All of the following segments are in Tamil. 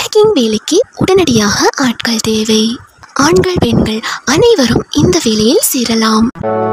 பேக்கிங் வேலைக்கு உடனடியாக ஆட்கள் தேவை ஆண்கள் பெண்கள் அனைவரும் இந்த வேலையில் சேரலாம்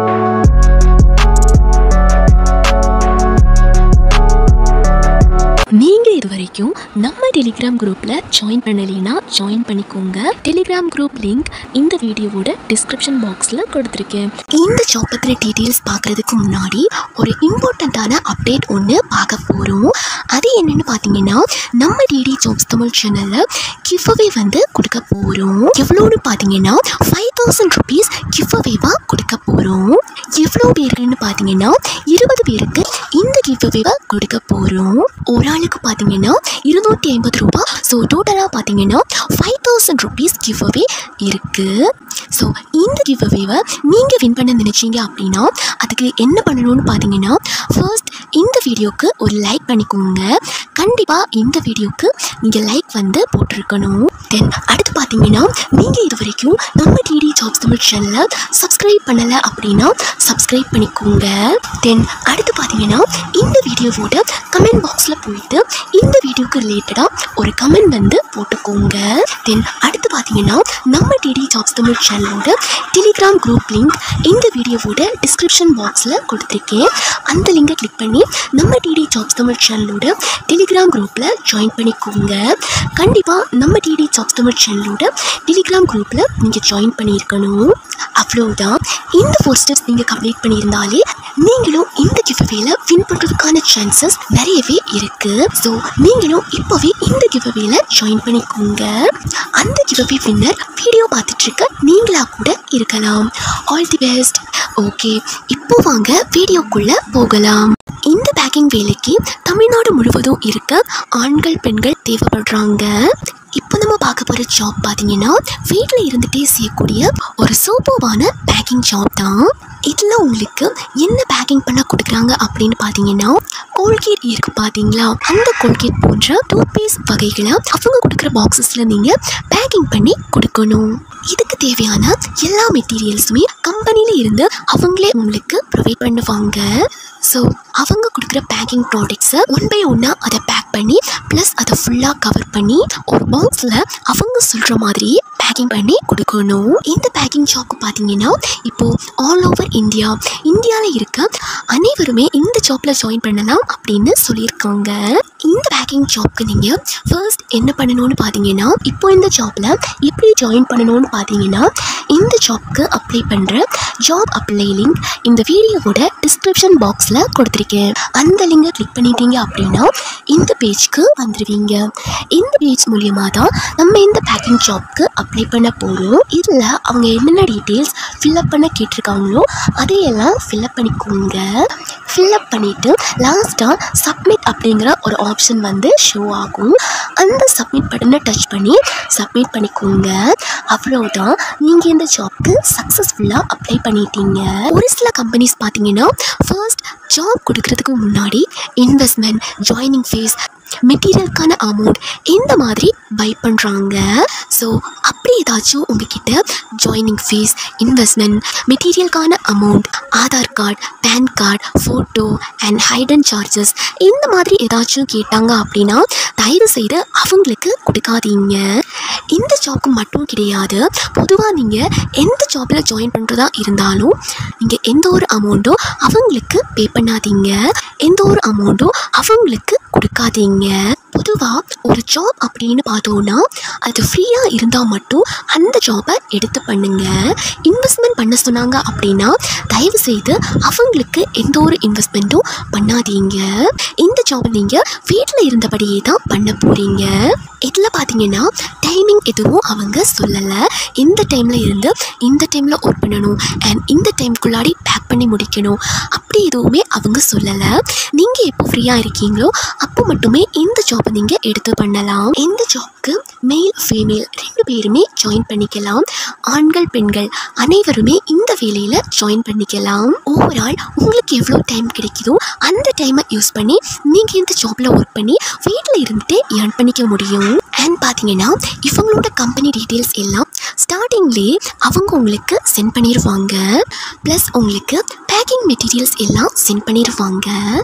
நீங்க இது வரைக்கும் நம்ம டெலிகிராம் குரூப்ல ஜாயின் பண்ணலைன்னா ஜாயின் பண்ணிக்கோங்க டெலிகிராம் குரூப் லிங்க் இந்த வீடியோவோட டிஸ்கிரிப்ஷன் பாக்ஸ்ல கொடுத்துருக்கேன் இந்த ஜாப் பற்றின டீட்டெயில்ஸ் பார்க்குறதுக்கு முன்னாடி ஒரு இம்பார்ட்டண்ட்டான அப்டேட் ஒன்று பார்க்க போகிறோம் அது என்னன்னு பார்த்தீங்கன்னா நம்ம டிடி ஜாப்ஸ் தமிழ் சேனலில் கிஃப்அவே வந்து கொடுக்க போகிறோம் எவ்வளோன்னு பார்த்தீங்கன்னா ஃபைவ் தௌசண்ட் ருபீஸ் கிஃப்அவேவாக கொடுக்க போகிறோம் எவ்வளோ பேருக்குன்னு பார்த்தீங்கன்னா இருபது பேருக்கு இந்த கிஃப்அவேவை கொடுக்க போகிறோம் ஒரு ஆளுக்கு பார்த்தீங்கன்னா இருநூற்றி ஐம்பது ரூபா ஸோ டோட்டலாக பார்த்தீங்கன்னா ஃபைவ் தௌசண்ட் ருபீஸ் கிஃப்அவே இருக்குது ஸோ இந்த கிவ்அவேவை நீங்கள் வின் பண்ண நினச்சிங்க அப்படின்னா அதுக்கு என்ன பண்ணணும்னு பார்த்தீங்கன்னா ஃபர்ஸ்ட் இந்த வீடியோக்கு ஒரு லைக் பண்ணிக்கோங்க கண்டிப்பாக இந்த வீடியோக்கு நீங்கள் லைக் வந்து போட்டிருக்கணும் தென் அடுத்து பார்த்தீங்கன்னா நீங்கள் இது வரைக்கும் நம்ம டிடி ஜாப்ஸ் தமிழ் சேனலை சப்ஸ்கிரைப் பண்ணலை அப்படின்னா சப்ஸ்கிரைப் பண்ணிக்கோங்க தென் அடுத்து பார்த்தீங்கன்னா இந்த வீடியோவோட கமெண்ட் பாக்ஸில் போயிட்டு இந்த வீடியோக்கு ரிலேட்டடாக ஒரு கமெண்ட் வந்து போட்டுக்கோங்க தென் அடுத்து பார்த்தீங்கன்னா நம்ம டிடி ஜாப்ஸ் தமிழ் சேனலோட டெலிகிராம் குரூப் லிங்க் இந்த வீடியோவோட டிஸ்கிரிப்ஷன் பாக்ஸில் கொடுத்துருக்கேன் அந்த லிங்கை கிளிக் பண்ணி நம்ம டிடி ஜாப்ஸ் தமிழ் சேனலோட டெலிகிராம் குரூப்பில் ஜாயின் பண்ணிக்கோங்க கண்டிப்பாக நம்ம டிடி ஜாப்ஸ் தமிழ் சேனலோட டெலிகிராம் குரூப்பில் நீங்கள் ஜாயின் பண்ணியிருக்கணும் அவ்வளோதான் இந்த ஃபோர் ஸ்டெப்ஸ் நீங்கள் கம்ப்ளீட் பண்ணியிருந்தாலே நீங்களும் இந்த கிவ்அவேல வின் பண்ணுறதுக்கான சான்சஸ் நிறையவே இருக்குது ஸோ நீங்களும் இப்போவே இந்த கிவ்அவேல ஜாயின் பண்ணிக்கோங்க அந்த கிவ்அவே வின்னர் வீடியோ பார்த்துட்டு இருக்க நீங்களா கூட இருக்கலாம் ஆல் தி பெஸ்ட் ஓகே இப்போ வாங்க வீடியோக்குள்ளே போகலாம் இந்த பேக்கிங் வேலைக்கு தமிழ்நாடு முழுவதும் இருக்க ஆண்கள் பெண்கள் தேவைப்படுறாங்க இப்போ நம்ம பார்க்க போகிற ஜாப் பார்த்தீங்கன்னா வீட்டில் இருந்துகிட்டே செய்யக்கூடிய ஒரு சூப்பர்வான பேக்கிங் ஜாப் தான் இதில் உங்களுக்கு என்ன பேக்கிங் பண்ண கொடுக்குறாங்க அப்படின்னு பார்த்தீங்கன்னா கோல்கேட் இருக்கு பார்த்தீங்களா அந்த கோல்கேட் போன்ற டூத் பேஸ்ட் வகைகளை அவங்க கொடுக்குற பாக்ஸஸில் நீங்கள் பேக்கிங் பண்ணி கொடுக்கணும் இதுக்கு தேவையான எல்லா மெட்டீரியல்ஸுமே கம்பெனியில் இருந்து அவங்களே உங்களுக்கு ப்ரொவைட் பண்ணுவாங்க ஸோ அவங்க கொடுக்குற பேக்கிங் ப்ராடக்ட்ஸை ஒன் பை ஒன்னாக அதை பேக் பண்ணி ப்ளஸ் அதை ஃபுல்லாக கவர் பண்ணி ஒரு பாக்ஸில் அவங்க சொல்கிற மாதிரியே பேக்கிங் பண்ணி கொடுக்கணும் இந்த பேக்கிங் ஷாப்க்கு பார்த்தீங்கன்னா இப்போது ஆல் ஓவர் இந்தியா இந்தியாவில் இருக்க அனைவருமே இந்த ஜாப்பில் ஜாயின் பண்ணலாம் அப்படின்னு சொல்லியிருக்காங்க இந்த பேக்கிங் ஜாப்க்கு நீங்கள் ஃபர்ஸ்ட் என்ன பண்ணணும்னு பார்த்தீங்கன்னா இப்போ இந்த ஜாப்பில் எப்படி ஜாயின் பண்ணணும்னு பார்த்தீங்கன்னா இந்த ஜாப்க்கு அப்ளை பண்ணுற ஜாப் அப்ளை லிங்க் இந்த வீடியோவோட டிஸ்கிரிப்ஷன் பாக்ஸில் கொடுத்துருக்கேன் அந்த லிங்கை கிளிக் பண்ணிட்டீங்க அப்படின்னா இந்த பேஜ்க்கு வந்துடுவீங்க இந்த பேஜ் மூலியமாக தான் நம்ம இந்த பேக்கிங் ஜாப்க்கு அப்ளை பண்ண போகிறோம் இதில் அவங்க என்னென்ன டீட்டெயில்ஸ் ஃபில்அப் பண்ண கேட்டிருக்காங்களோ அதையெல்லாம் ஃபில்அப் பண்ணிக்கோங்க ஃபில்அப் பண்ணிவிட்டு லாஸ்ட்டாக சப்மிட் அப்படிங்கிற ஒரு ஆப்ஷன் வந்து ஷோ ஆகும் அந்த சப்மிட் பட்டனை டச் பண்ணி சப்மிட் பண்ணிக்கோங்க அவ்வளோதான் நீங்கள் இந்த ஜாப்க்கு சக்ஸஸ்ஃபுல்லாக அப்ளை பண்ணிட்டீங்க ஒரு சில கம்பெனிஸ் பார்த்தீங்கன்னா ஃபர்ஸ்ட் ஜாப் கொடுக்கறதுக்கு முன்னாடி இன்வெஸ்ட்மெண்ட் ஜாயினிங் ஃபீஸ் மெட்டீரியலுக்கான அமௌண்ட் இந்த மாதிரி பை பண்ணுறாங்க ஸோ அப்படி ஏதாச்சும் உங்ககிட்ட ஜாயினிங் ஃபீஸ் இன்வெஸ்ட்மெண்ட் மெட்டீரியலுக்கான amount Aadhaar card PAN card photo and hidden charges இந்த மாதிரி ஏதாச்சும் கேட்டாங்க அப்படின்னா தயவு செய்து அவங்களுக்கு கொடுக்காதீங்க இந்த ஜாப்க்கு மட்டும் கிடையாது பொதுவாக நீங்கள் எந்த ஜாப்பில் ஜாயின் பண்ணுறதா இருந்தாலும் நீங்கள் எந்த ஒரு அமௌண்ட்டும் அவங்களுக்கு பே பண்ணாதீங்க எந்த ஒரு அமௌண்ட்டும் அவங்களுக்கு கொடுக்காதீங்க பொதுவாக ஒரு ஜாப் அப்படின்னு பார்த்தோன்னா அது ஃப்ரீயாக இருந்தால் மட்டும் அந்த ஜாபை எடுத்து பண்ணுங்க இன்வெஸ்ட்மெண்ட் பண்ண சொன்னாங்க அப்படின்னா தயவு செய்து அவங்களுக்கு எந்த ஒரு இன்வெஸ்ட்மெண்ட்டும் பண்ணாதீங்க இந்த ஜாப் நீங்கள் வீட்டில் இருந்தபடியே தான் பண்ண போகிறீங்க இதில் பார்த்தீங்கன்னா டைமிங் எதுவும் அவங்க சொல்லலை இந்த டைமில் இருந்து இந்த டைமில் ஒர்க் பண்ணணும் அண்ட் இந்த டைம்குள்ளாடி பேக் பண்ணி முடிக்கணும் அப்படி எதுவுமே அவங்க சொல்லலை நீங்கள் எப்போ ஃப்ரீயாக இருக்கீங்களோ அப்போ மட்டுமே இந்த ஜாப்பை நீங்கள் எடுத்து பண்ணலாம் இந்த ஜாப்க்கு மெயில் ஃபீமேல் ரெண்டு பேருமே ஜாயின் பண்ணிக்கலாம் ஆண்கள் பெண்கள் அனைவருமே இந்த வேலையில் ஜாயின் பண்ணிக்கலாம் ஓவரால் உங்களுக்கு எவ்வளோ டைம் கிடைக்குதோ அந்த டைமை யூஸ் பண்ணி நீங்கள் இந்த ஜாப்பில் ஒர்க் பண்ணி வீட்டில் இருந்துகிட்டே ஏர்ன் பண்ணிக்க முடியும் அண்ட் பார்த்தீங்கன்னா இவங்களோட கம்பெனி டீட்டெயில்ஸ் எல்லாம் ஸ்டார்டிங்லேயே அவங்க உங்களுக்கு சென்ட் பண்ணிடுவாங்க ப்ளஸ் உங்களுக்கு பேக்கிங் மெட்டீரியல்ஸ் எல்லாம் சென்ட் பண்ணிடுவாங்க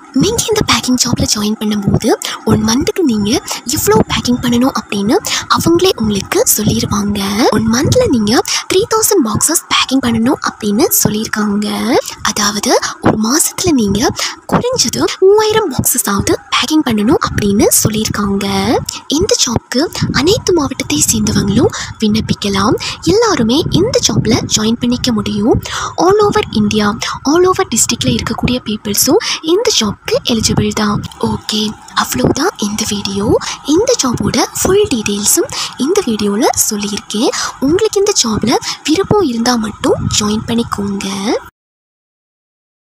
நீங்கள் இந்த பேக்கிங் ஜாப்பில் ஜாயின் பண்ணும்போது ஒன் மந்த்துக்கு நீங்கள் இவ்வளோ பேக்கிங் பண்ணணும் அப்படின்னு அவங்களே உங்களுக்கு சொல்லிடுவாங்க ஒன் மந்தில் நீங்கள் த்ரீ தௌசண்ட் பாக்ஸஸ் பேக்கிங் பண்ணணும் அப்படின்னு சொல்லியிருக்காங்க அதாவது ஒரு மாதத்தில் நீங்கள் குறைஞ்சது மூவாயிரம் பாக்ஸஸ் ஆகுது பேக்கிங் பண்ணணும் அப்படின்னு சொல்லியிருக்காங்க இந்த ஜாப்க்கு அனைத்து மாவட்டத்தை சேர்ந்தவங்களும் விண்ணப்பிக்கலாம் எல்லாருமே இந்த ஜாப்பில் ஜாயின் பண்ணிக்க முடியும் all over India all over டிஸ்ட்ரிக்டில் இருக்கக்கூடிய பீப்புள்ஸும் இந்த ஜாப்க்கு எலிஜிபிள் தான் ஓகே அவ்வளோதான் இந்த வீடியோ இந்த ஜாபோட ஃபுல் டீட்டெயில்ஸும் இந்த வீடியோவில் சொல்லியிருக்கேன் உங்களுக்கு இந்த ஜாபில் விருப்பம் இருந்தால் மட்டும் ஜாயின் பண்ணிக்கோங்க